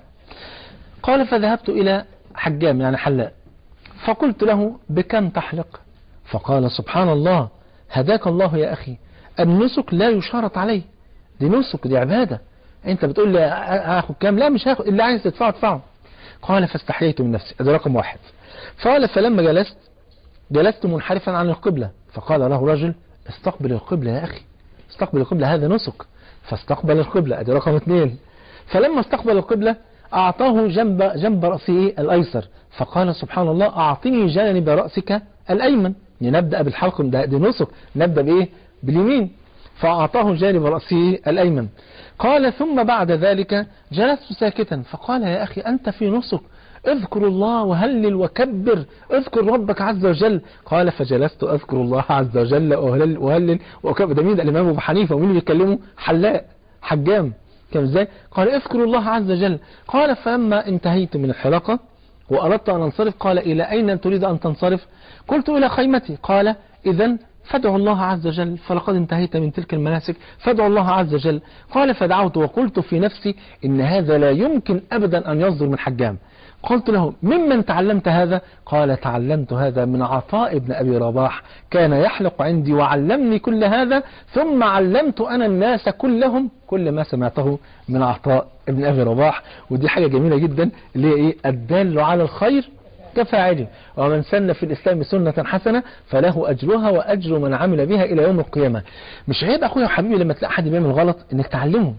قال فذهبت إلى حجام يعني حلاق فقلت له بكم تحلق فقال سبحان الله هداك الله يا أخي النسك لا يشارط عليه دي نسك دي عبادة انت بتقول لي هاخد كام لا مش هاخد اللي عايز تدفعه ادفعه قال فاستحييت من نفسي هذا رقم واحد قال فلما جلست جلست منحرفا عن القبلة فقال له رجل استقبل القبلة يا أخي استقبل القبلة هذا نسك فاستقبل القبلة ادي رقم اثنين فلما استقبل القبلة أعطاه جنب, جنب رأسه الأيسر فقال سبحان الله أعطني جانب رأسك الأيمن نبدأ بالحلق ده دي نسك نبدأ بإيه باليمين فأعطاه جانب رأسه الأيمن قال ثم بعد ذلك جلست ساكتا فقال يا أخي أنت في نسك اذكر الله وهلل وكبر اذكر ربك عز وجل قال فجلست أذكر الله عز وجل وهلل وهلل وكبر ده مين ده الإمام أبو حنيفة ومين اللي بيكلمه حلاق حجام كان ازاي قال اذكر الله عز وجل قال فلما انتهيت من الحلقة وأردت أن أنصرف قال إلى أين تريد أن تنصرف قلت إلى خيمتي قال إذا فادعوا الله عز وجل فلقد انتهيت من تلك المناسك فادعوا الله عز وجل قال فدعوت وقلت في نفسي إن هذا لا يمكن أبدا أن يصدر من حجام قلت له ممن تعلمت هذا قال تعلمت هذا من عطاء بن أبي رباح كان يحلق عندي وعلمني كل هذا ثم علمت أنا الناس كلهم كل ما سمعته من عطاء بن أبي رباح ودي حاجة جميلة جدا اللي هي إيه الدال على الخير كفاعله ومن سن في الإسلام سنة حسنة فله أجرها وأجر من عمل بها إلى يوم القيامة مش عيب أخويا وحبيبي لما تلاقي حد بيعمل غلط إنك تعلمه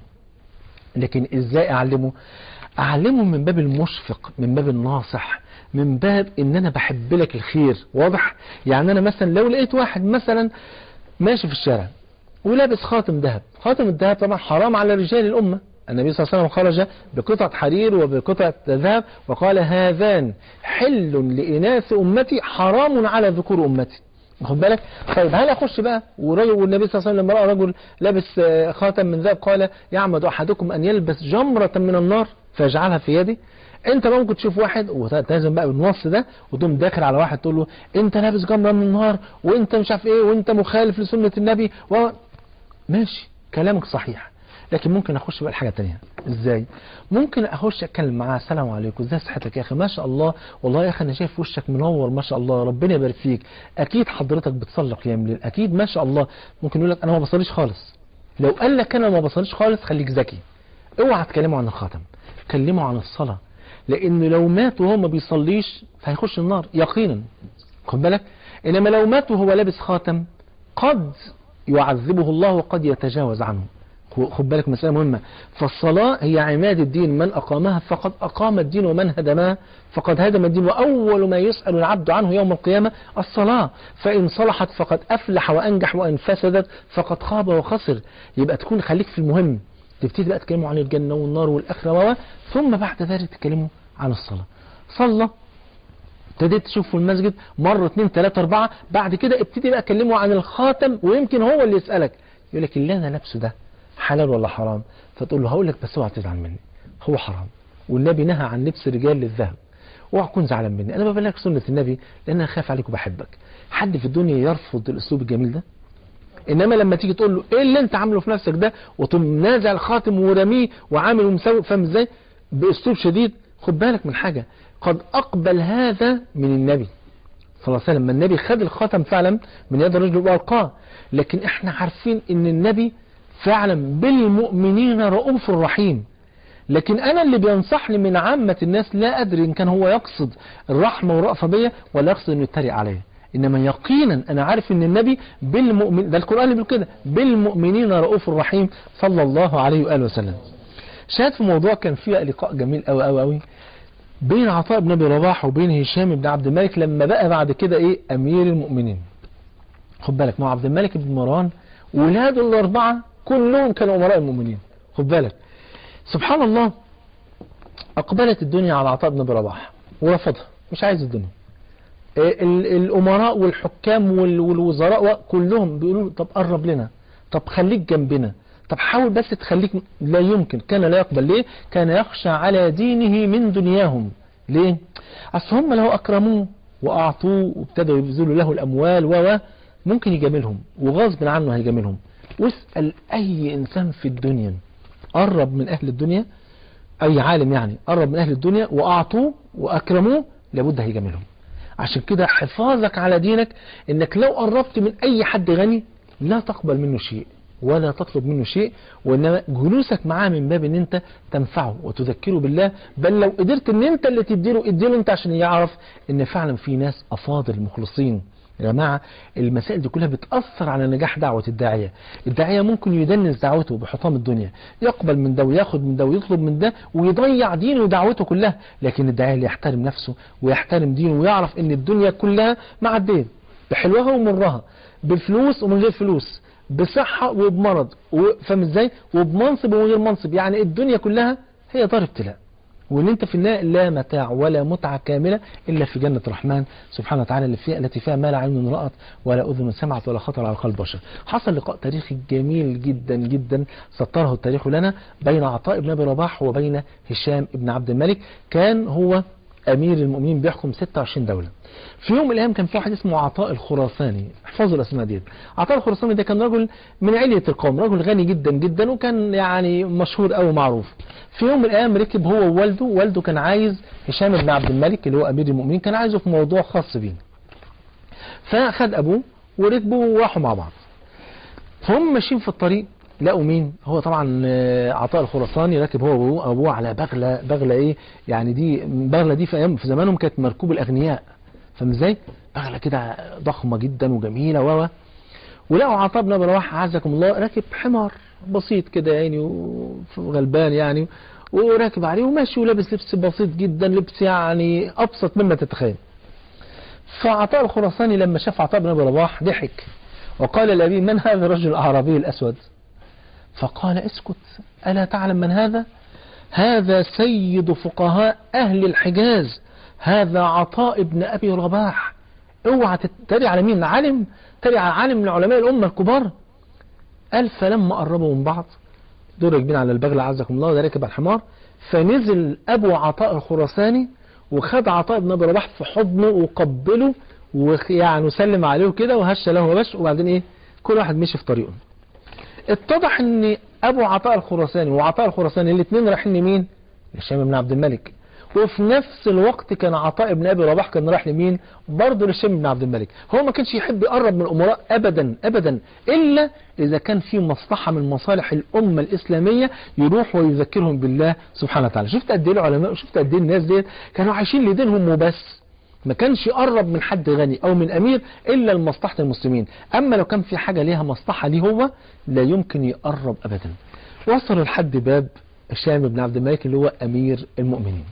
لكن إزاي أعلمه أعلمه من باب المشفق من باب الناصح من باب إن أنا بحب لك الخير واضح يعني أنا مثلا لو لقيت واحد مثلا ماشي في الشارع ولابس خاتم ذهب خاتم الذهب طبعا حرام على رجال الأمة النبي صلى الله عليه وسلم خرج بقطعة حرير وبقطعة ذهب وقال هذان حل لإناث أمتي حرام على ذكور أمتي واخد بالك طيب هل اخش بقى ورجل والنبي صلى الله عليه وسلم لما راى رجل لابس خاتم من ذهب قال يعمد احدكم ان يلبس جمره من النار فيجعلها في يدي انت ممكن تشوف واحد وتلازم بقى بالنص ده وتقوم داخل على واحد تقول له انت لابس جمره من النار وانت مش عارف ايه وانت مخالف لسنه النبي و... ماشي كلامك صحيح لكن ممكن اخش بقى الحاجه الثانيه ازاي ممكن اخش اتكلم معاه السلام عليكم ازاي صحتك يا اخي ما شاء الله والله يا اخي انا شايف وشك منور ما شاء الله ربنا يبارك فيك اكيد حضرتك بتصلي قيام الليل اكيد ما شاء الله ممكن يقول لك انا ما بصليش خالص لو قال لك انا ما بصليش خالص خليك ذكي اوعى تكلمه عن الخاتم كلمه عن الصلاه لان لو مات وهو ما بيصليش فهيخش النار يقينا خد بالك انما لو مات وهو لابس خاتم قد يعذبه الله وقد يتجاوز عنه خد بالك مسألة مهمة فالصلاة هي عماد الدين من أقامها فقد أقام الدين ومن هدمها فقد هدم الدين وأول ما يسأل العبد عنه يوم القيامة الصلاة فإن صلحت فقد أفلح وأنجح وإن فسدت فقد خاب وخسر يبقى تكون خليك في المهم تبتدي بقى تكلموا عن الجنة والنار والآخرة ثم بعد ذلك تكلموا عن الصلاة صلى ابتديت تشوف في المسجد مرة اثنين ثلاثة أربعة بعد كده ابتدي بقى كلمه عن الخاتم ويمكن هو اللي يسألك يقول لك اللي أنا لابسه ده حلال ولا حرام فتقول له هقول لك بس اوعى تزعل مني هو حرام والنبي نهى عن لبس الرجال للذهب اوعى تكون زعلان مني انا ببلغك سنه النبي لان انا خايف عليك وبحبك حد في الدنيا يرفض الاسلوب الجميل ده انما لما تيجي تقول له ايه اللي انت عامله في نفسك ده وتقوم نازع الخاتم ورميه وعامل ومسوي فاهم ازاي باسلوب شديد خد بالك من حاجه قد اقبل هذا من النبي صلى الله عليه وسلم النبي خد الخاتم فعلا من يد الرجل والقاه لكن احنا عارفين ان النبي فعلا بالمؤمنين رؤوف رحيم لكن انا اللي بينصحني من عامة الناس لا ادري ان كان هو يقصد الرحمة والرأفة بيا ولا يقصد انه يتريق عليا انما يقينا انا عارف ان النبي بالمؤمن ده القران اللي بيقول كده بالمؤمنين رؤوف رحيم صلى الله عليه واله وسلم شاهد في موضوع كان فيها لقاء جميل قوي قوي قوي بين عطاء بن ابي رباح وبين هشام بن عبد الملك لما بقى بعد كده ايه امير المؤمنين خد بالك ما هو عبد الملك بن مروان ولاده الاربعه كلهم كانوا امراء المؤمنين خد بالك سبحان الله اقبلت الدنيا على عطاء بن ابي رباح ورفضها مش عايز الدنيا ال- الامراء والحكام وال- والوزراء كلهم بيقولوا له طب قرب لنا طب خليك جنبنا طب حاول بس تخليك لا يمكن كان لا يقبل ليه كان يخشى على دينه من دنياهم ليه اصل هم لو اكرموه واعطوه وابتدوا يبذلوا له الاموال و و ممكن يجاملهم وغصب عنه هيجاملهم واسال اي انسان في الدنيا قرب من اهل الدنيا اي عالم يعني قرب من اهل الدنيا واعطوه واكرموه لابد هيجاملهم عشان كده حفاظك على دينك انك لو قربت من اي حد غني لا تقبل منه شيء ولا تطلب منه شيء وانما جلوسك معاه من باب ان انت تنفعه وتذكره بالله بل لو قدرت ان انت اللي تديله اديله انت عشان يعرف ان فعلا في ناس افاضل مخلصين يا جماعة المسائل دي كلها بتأثر على نجاح دعوة الداعية الداعية ممكن يدنس دعوته بحطام الدنيا يقبل من ده وياخد من ده ويطلب من ده ويضيع دينه ودعوته كلها لكن الداعية اللي يحترم نفسه ويحترم دينه ويعرف ان الدنيا كلها مع الدين بحلوها ومرها بفلوس ومن غير فلوس بصحة وبمرض و- فاهم ازاي وبمنصب ومن غير منصب يعني الدنيا كلها هي دار ابتلاء وان انت في النهاية لا متاع ولا متعة كاملة الا في جنة الرحمن سبحانه وتعالى اللي فيها التي فيها ما لا عين رأت ولا اذن سمعت ولا خطر على قلب بشر حصل لقاء تاريخي جميل جدا جدا سطره التاريخ لنا بين عطاء بن ابي رباح وبين هشام بن عبد الملك كان هو امير المؤمنين بيحكم 26 دولة في يوم من الايام كان في واحد اسمه عطاء الخراساني احفظوا الاسماء دي عطاء الخراساني ده كان رجل من علية القوم رجل غني جدا جدا وكان يعني مشهور قوي معروف في يوم من الايام ركب هو ووالده والده كان عايز هشام بن عبد الملك اللي هو امير المؤمنين كان عايزه في موضوع خاص بيه فاخد ابوه وركبوا وراحوا مع بعض فهم ماشيين في الطريق لقوا مين هو طبعا آه، عطاء الخراساني راكب هو وابوه ابوه على بغله بغله ايه يعني دي بغله دي في ايام في زمانهم كانت مركوب الاغنياء فاهم ازاي بغله كده ضخمه جدا وجميله و و. ولقوا عطاء بن ابي رواحه عزكم الله راكب حمار بسيط كده يعني وغلبان يعني وراكب عليه وماشي ولابس لبس بسيط جدا لبس يعني ابسط مما تتخيل فعطاء الخراساني لما شاف عطاء بن ابي رواح ضحك وقال لأبيه من هذا الرجل الأعرابي الأسود فقال اسكت ألا تعلم من هذا هذا سيد فقهاء أهل الحجاز هذا عطاء بن أبي رباح اوعى تتري على مين عالم تري على عالم من علماء الأمة الكبار قال فلما قربوا من بعض دول راكبين على البغلة عزكم الله وده راكب على الحمار فنزل أبو عطاء الخراساني وخد عطاء بن أبي رباح في حضنه وقبله ويعني وسلم عليه كده وهش له وبش وبعدين ايه كل واحد مشي في طريقه اتضح ان ابو عطاء الخراساني وعطاء الخراساني الاثنين رايحين لمين لهشام بن عبد الملك وفي نفس الوقت كان عطاء بن ابي رباح كان رايح لمين برضه لهشام بن عبد الملك هو ما كانش يحب يقرب من الامراء ابدا ابدا الا اذا كان في مصلحه من مصالح الامه الاسلاميه يروح ويذكرهم بالله سبحانه وتعالى شفت قد ايه العلماء وشفت قد ايه الناس ديت كانوا عايشين لدينهم وبس ما كانش يقرب من حد غني او من امير الا لمصلحه المسلمين اما لو كان في حاجه ليها مصلحه ليه هو لا يمكن يقرب ابدا وصلوا لحد باب هشام بن عبد الملك اللي هو امير المؤمنين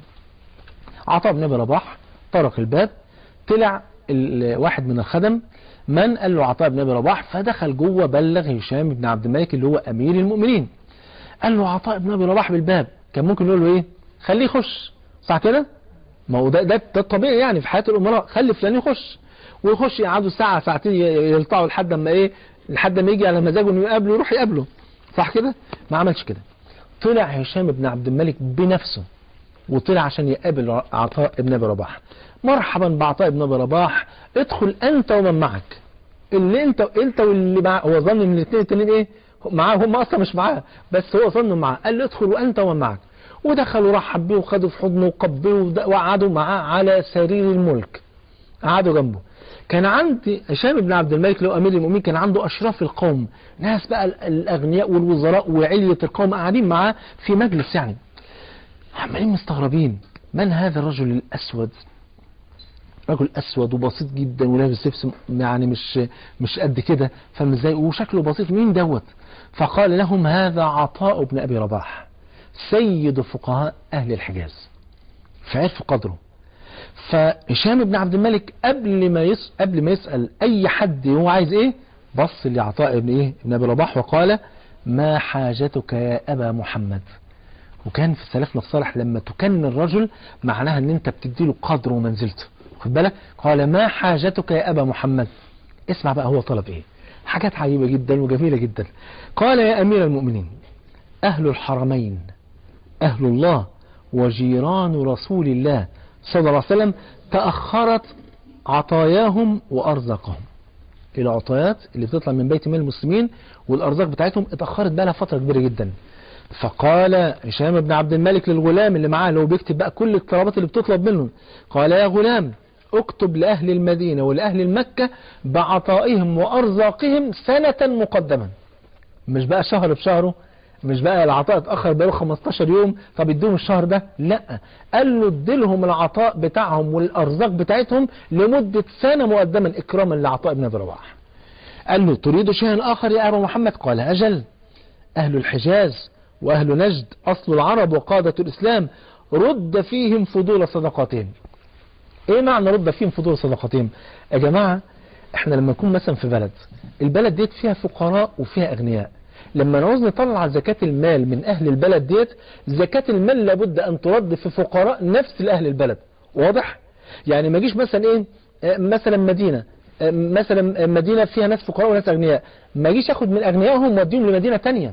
عطاء بن ابي رباح طرق الباب طلع ال- واحد من الخدم من قال له عطاء بن ابي رباح فدخل جوه بلغ هشام بن عبد الملك اللي هو امير المؤمنين قال له عطاء بن ابي رباح بالباب كان ممكن يقول له ايه خليه يخش صح كده ما هو ده ده, ده الطبيعي يعني في حياه الامراء خلي فلان يخش ويخش يقعدوا ساعه ساعتين ي- يلطعوا لحد ما ايه لحد ما يجي على مزاجه انه يقابله يروح يقابله صح كده ما عملش كده طلع هشام بن عبد الملك بنفسه وطلع عشان يقابل عطاء بن ابي رباح مرحبا بعطاء بن ابي رباح ادخل انت ومن معك اللي انت انت واللي معاه هو ظن ان الاثنين التانيين ايه معاه هم اصلا مش معاه بس هو ظن معاه قال له ادخل وانت ومن معك ودخل ورحب بيه وخده في حضنه وقبله وده- وقعدوا معاه على سرير الملك قعدوا جنبه كان عند هشام بن عبد الملك اللي هو امير المؤمنين كان عنده اشراف القوم ناس بقى ال- الاغنياء والوزراء وعلية القوم قاعدين معاه في مجلس يعني عمالين مستغربين من هذا الرجل الاسود رجل اسود وبسيط جدا ولابس لبس يعني مش مش قد كده فاهم ازاي وشكله بسيط مين دوت فقال لهم هذا عطاء بن ابي رباح سيد فقهاء اهل الحجاز فعرفوا قدره فهشام بن عبد الملك قبل ما يس... قبل ما يسال اي حد هو عايز ايه بص لعطاء بن ايه ابن ابي رباح وقال ما حاجتك يا ابا محمد وكان في سلفنا الصالح لما تكن الرجل معناها ان انت بتديله قدره ومنزلته خد بالك قال ما حاجتك يا ابا محمد اسمع بقى هو طلب ايه حاجات عجيبه جدا وجميله جدا قال يا امير المؤمنين اهل الحرمين اهل الله وجيران رسول الله صلى الله عليه وسلم تاخرت عطاياهم وارزاقهم العطايات اللي بتطلع من بيت مال المسلمين والارزاق بتاعتهم اتاخرت بقى لها فتره كبيره جدا فقال هشام بن عبد الملك للغلام اللي معاه اللي هو بيكتب بقى كل الطلبات اللي بتطلب منه قال يا غلام اكتب لأهل المدينة ولأهل المكة بعطائهم وأرزاقهم سنة مقدما مش بقى شهر بشهره مش بقى العطاء اتأخر بقى 15 يوم طب اديهم الشهر ده لا قال له اديلهم العطاء بتاعهم والأرزاق بتاعتهم لمدة سنة مقدما إكراما لعطاء ابن أبي رواح قال له تريد شيئا آخر يا أبا محمد قال أجل أهل الحجاز وأهل نجد أصل العرب وقادة الإسلام رد فيهم فضول صدقاتهم ايه معنى رد فيهم فضول صدقاتهم يا جماعة احنا لما نكون مثلا في بلد البلد ديت فيها فقراء وفيها اغنياء لما نعوز نطلع زكاة المال من اهل البلد ديت زكاة المال لابد ان ترد في فقراء نفس الاهل البلد واضح يعني ما يجيش مثلا ايه اه مثلا مدينة اه مثلا مدينة فيها ناس فقراء وناس اغنياء ما يجيش ياخد من اغنيائهم ويوديهم لمدينة تانية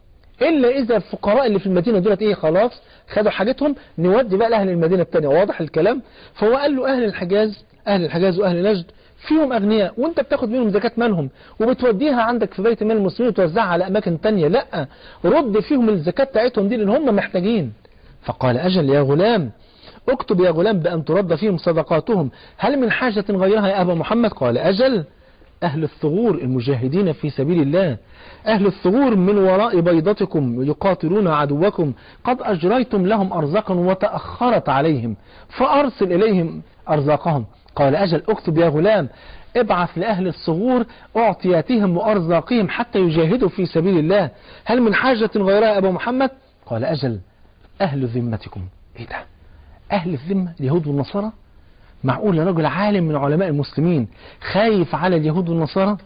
الا اذا الفقراء اللي في المدينه دولت ايه خلاص خدوا حاجتهم نودي بقى لاهل المدينه الثانيه واضح الكلام فهو قال له اهل الحجاز اهل الحجاز واهل نجد فيهم اغنياء وانت بتاخد منهم زكاه مالهم وبتوديها عندك في بيت مال المسلمين وتوزعها على اماكن تانية لا رد فيهم الزكاه بتاعتهم دي لان هم محتاجين فقال اجل يا غلام اكتب يا غلام بان ترد فيهم صدقاتهم هل من حاجه غيرها يا ابا محمد قال اجل أهل الثغور المجاهدين في سبيل الله أهل الثغور من وراء بيضتكم يقاتلون عدوكم قد أجريتم لهم أرزاقا وتأخرت عليهم فأرسل إليهم أرزاقهم قال أجل اكتب يا غلام ابعث لأهل الصغور أعطياتهم وأرزاقهم حتى يجاهدوا في سبيل الله هل من حاجة غيرها يا أبو محمد قال أجل أهل ذمتكم إيه ده أهل الذمة اليهود والنصارى معقول رجل عالم من علماء المسلمين خايف على اليهود والنصارى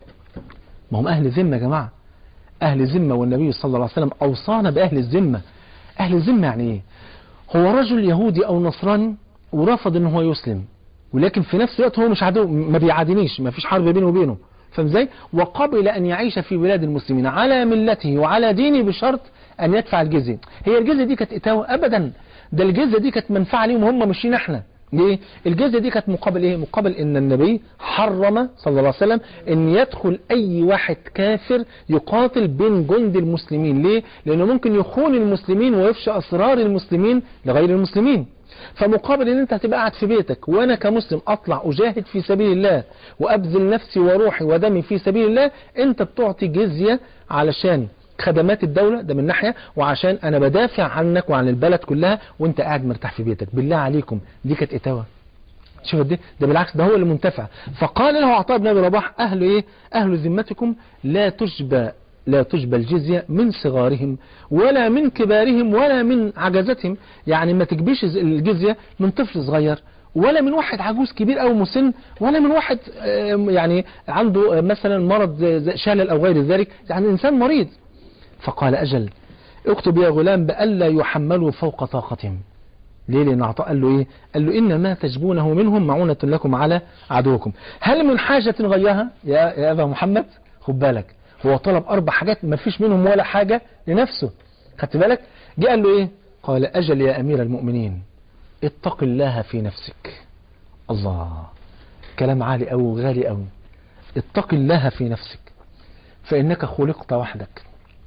ما هم أهل ذمة يا جماعة أهل ذمة والنبي صلى الله عليه وسلم أوصانا بأهل الذمة أهل الذمة يعني إيه هو رجل يهودي أو نصراني ورفض أنه هو يسلم ولكن في نفس الوقت هو مش عدو ما بيعادنيش ما فيش حرب بينه وبينه فاهم ازاي وقبل أن يعيش في بلاد المسلمين على ملته وعلى دينه بشرط أن يدفع الجزية هي الجزية دي كانت إتاوة أبدا ده الجزية دي كانت منفعة ليهم هم ماشيين احنا ليه؟ الجزية دي كانت مقابل ايه؟ مقابل ان النبي حرم صلى الله عليه وسلم ان يدخل اي واحد كافر يقاتل بين جند المسلمين ليه؟ لانه ممكن يخون المسلمين ويفشى اسرار المسلمين لغير المسلمين فمقابل ان انت هتبقى قاعد في بيتك وانا كمسلم اطلع اجاهد في سبيل الله وابذل نفسي وروحي ودمي في سبيل الله انت بتعطي جزية علشان خدمات الدولة ده من ناحية وعشان انا بدافع عنك وعن البلد كلها وانت قاعد مرتاح في بيتك بالله عليكم دي كانت اتاوة شوف دي ده بالعكس ده هو اللي منتفع فقال له عطاء بن ابي رباح اهل ايه اهل ذمتكم لا تجبى لا تجبى الجزية من صغارهم ولا من كبارهم ولا من عجزتهم يعني ما تجبيش الجزية من طفل صغير ولا من واحد عجوز كبير أو مسن ولا من واحد يعني عنده مثلا مرض شلل أو غير ذلك يعني إنسان مريض فقال أجل اكتب يا غلام بألا يحملوا فوق طاقتهم ليه لأن عطاء قال له إيه قال له إن ما تجبونه منهم معونة لكم على عدوكم هل من حاجة غيرها يا, يا أبا محمد خد بالك هو طلب أربع حاجات ما فيش منهم ولا حاجة لنفسه خدت بالك جاء قال له إيه قال أجل يا أمير المؤمنين اتق الله في نفسك الله كلام عالي أو غالي أو اتق الله في نفسك فإنك خلقت وحدك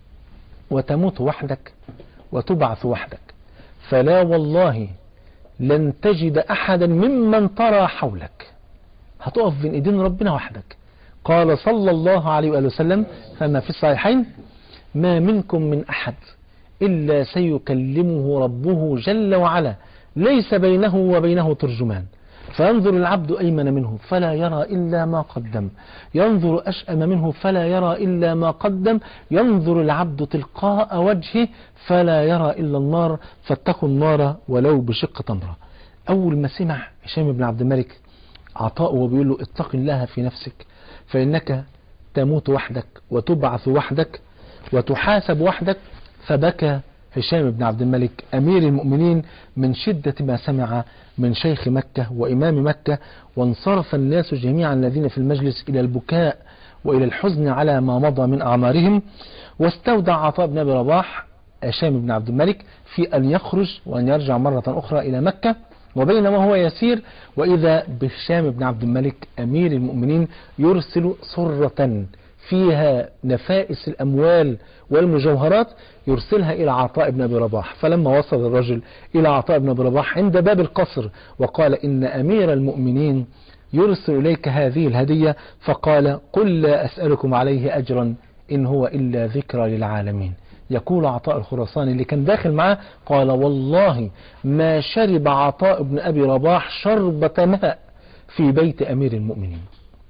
وتموت وحدك وتبعث وحدك فلا والله لن تجد أحدا ممن ترى حولك هتقف بين ايدين ربنا وحدك قال صلى الله عليه وآله وسلم فما في الصحيحين ما منكم من أحد إلا سيكلمه ربه جل وعلا ليس بينه وبينه ترجمان فينظر العبد أيمن منه فلا يرى إلا ما قدم ينظر أشأم منه فلا يرى إلا ما قدم ينظر العبد تلقاء وجهه فلا يرى إلا النار فاتقوا النار ولو بشق تمرة أول ما سمع هشام بن عبد الملك عطاء وبيقول له اتق الله في نفسك فإنك تموت وحدك وتبعث وحدك وتحاسب وحدك فبكى هشام بن عبد الملك أمير المؤمنين من شدة ما سمع من شيخ مكة وإمام مكة وانصرف الناس جميعا الذين في المجلس إلى البكاء وإلى الحزن على ما مضى من أعمارهم واستودع عطاء بن أبي رباح هشام بن عبد الملك في أن يخرج وأن يرجع مرة أخرى إلى مكة وبينما هو يسير وإذا بهشام بن عبد الملك أمير المؤمنين يرسل صرة فيها نفائس الأموال والمجوهرات يرسلها إلى عطاء بن أبي رباح فلما وصل الرجل إلى عطاء بن أبي رباح عند باب القصر وقال إن أمير المؤمنين يرسل إليك هذه الهدية فقال قل لا أسألكم عليه أجرا إن هو إلا ذكرى للعالمين يقول عطاء الخراساني اللي كان داخل معاه قال والله ما شرب عطاء بن أبي رباح شربة ماء في بيت أمير المؤمنين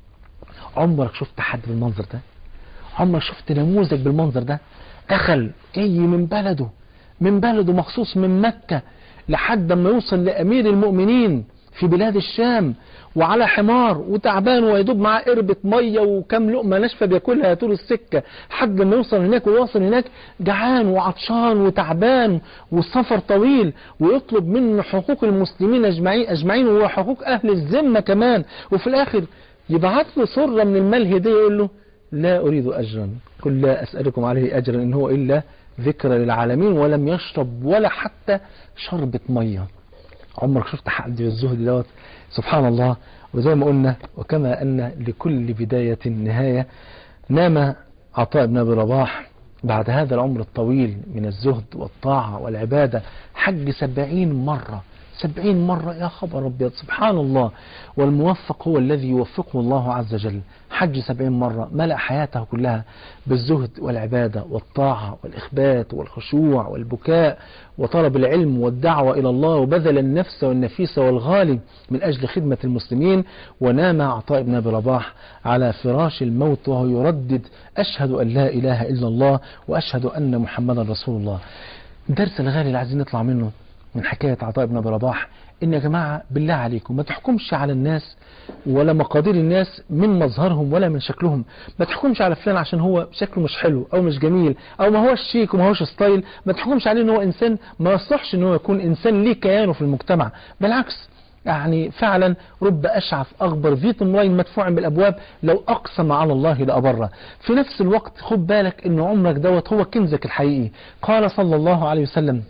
عمرك شفت حد بالمنظر ده عمرك شفت نموذج بالمنظر ده دخل جاي من بلده من بلده مخصوص من مكة لحد ما يوصل لأمير المؤمنين في بلاد الشام وعلى حمار وتعبان ويدوب معاه قربة مية وكم لقمة ناشفة بياكلها طول السكة لحد ما يوصل هناك ويوصل هناك جعان وعطشان وتعبان والسفر طويل ويطلب منه حقوق المسلمين أجمعين, أجمعين وحقوق أهل الذمة كمان وفي الآخر يبعث له صرة من المال هدية يقول له لا أريد أجرا قل لا أسألكم عليه أجرا إن هو إلا ذكرى للعالمين ولم يشرب ولا حتى شربة مية عمرك شفت حد بالزهد دوت سبحان الله وزي ما قلنا وكما أن لكل بداية نهاية نام عطاء بن أبي رباح بعد هذا العمر الطويل من الزهد والطاعة والعبادة حج سبعين مرة سبعين مرة يا خبر أبيض سبحان الله والموفق هو الذي يوفقه الله عز وجل حج سبعين مرة ملأ حياته كلها بالزهد والعبادة والطاعة والإخبات والخشوع والبكاء وطلب العلم والدعوة إلى الله وبذل النفس والنفيس والغالي من أجل خدمة المسلمين ونام عطاء بن أبي رباح على فراش الموت وهو يردد أشهد أن لا إله إلا الله وأشهد أن محمدا رسول الله درس الغالي اللي عايزين نطلع منه من حكاية عطاء بن أبي رباح إن يا جماعة بالله عليكم ما تحكمش على الناس ولا مقادير الناس من مظهرهم ولا من شكلهم ما تحكمش على فلان عشان هو شكله مش حلو أو مش جميل أو ما هوش شيك وما هوش ستايل ما تحكمش عليه إن هو إنسان ما يصلحش إن هو يكون إنسان ليه كيانه في المجتمع بالعكس يعني فعلا رب أشعث أغبر ذي طمرين مدفوع بالأبواب لو أقسم على الله لأبره في نفس الوقت خد بالك إن عمرك دوت هو كنزك الحقيقي قال صلى الله عليه وسلم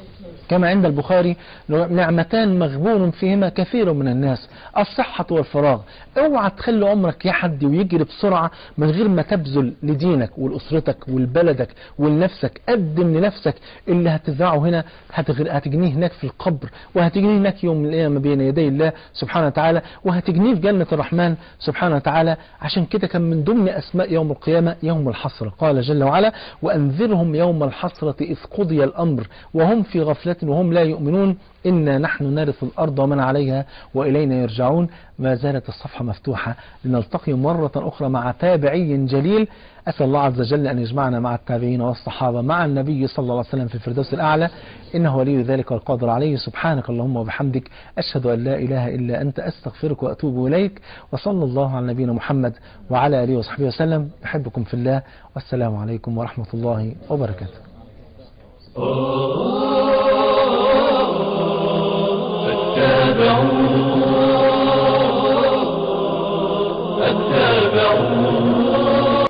كما عند البخاري نعمتان مغبون فيهما كثير من الناس الصحة والفراغ اوعى تخلي عمرك يحدي ويجري بسرعة من غير ما تبذل لدينك ولأسرتك ولبلدك ولنفسك قدم لنفسك اللي هتزرعه هنا هتجنيه هناك في القبر وهتجنيه هناك يوم من الأيام بين يدي الله سبحانه وتعالى وهتجنيه في جنة الرحمن سبحانه وتعالى عشان كده كان من ضمن أسماء يوم القيامة يوم الحسرة قال جل وعلا وأنذرهم يوم الحسرة إذ قضي الأمر وهم في غفلة وهم لا يؤمنون إنا نحن نرث الأرض ومن عليها وإلينا يرجعون ما زالت الصفحة مفتوحة لنلتقي مرة أخرى مع تابعي جليل أسأل الله عز وجل أن يجمعنا مع التابعين والصحابة مع النبي صلى الله عليه وسلم في الفردوس الأعلى إنه ولي ذلك والقادر عليه سبحانك اللهم وبحمدك أشهد أن لا إله إلا أنت أستغفرك وأتوب إليك وصلى الله على نبينا محمد وعلى آله وصحبه وسلم أحبكم في الله والسلام عليكم ورحمة الله وبركاته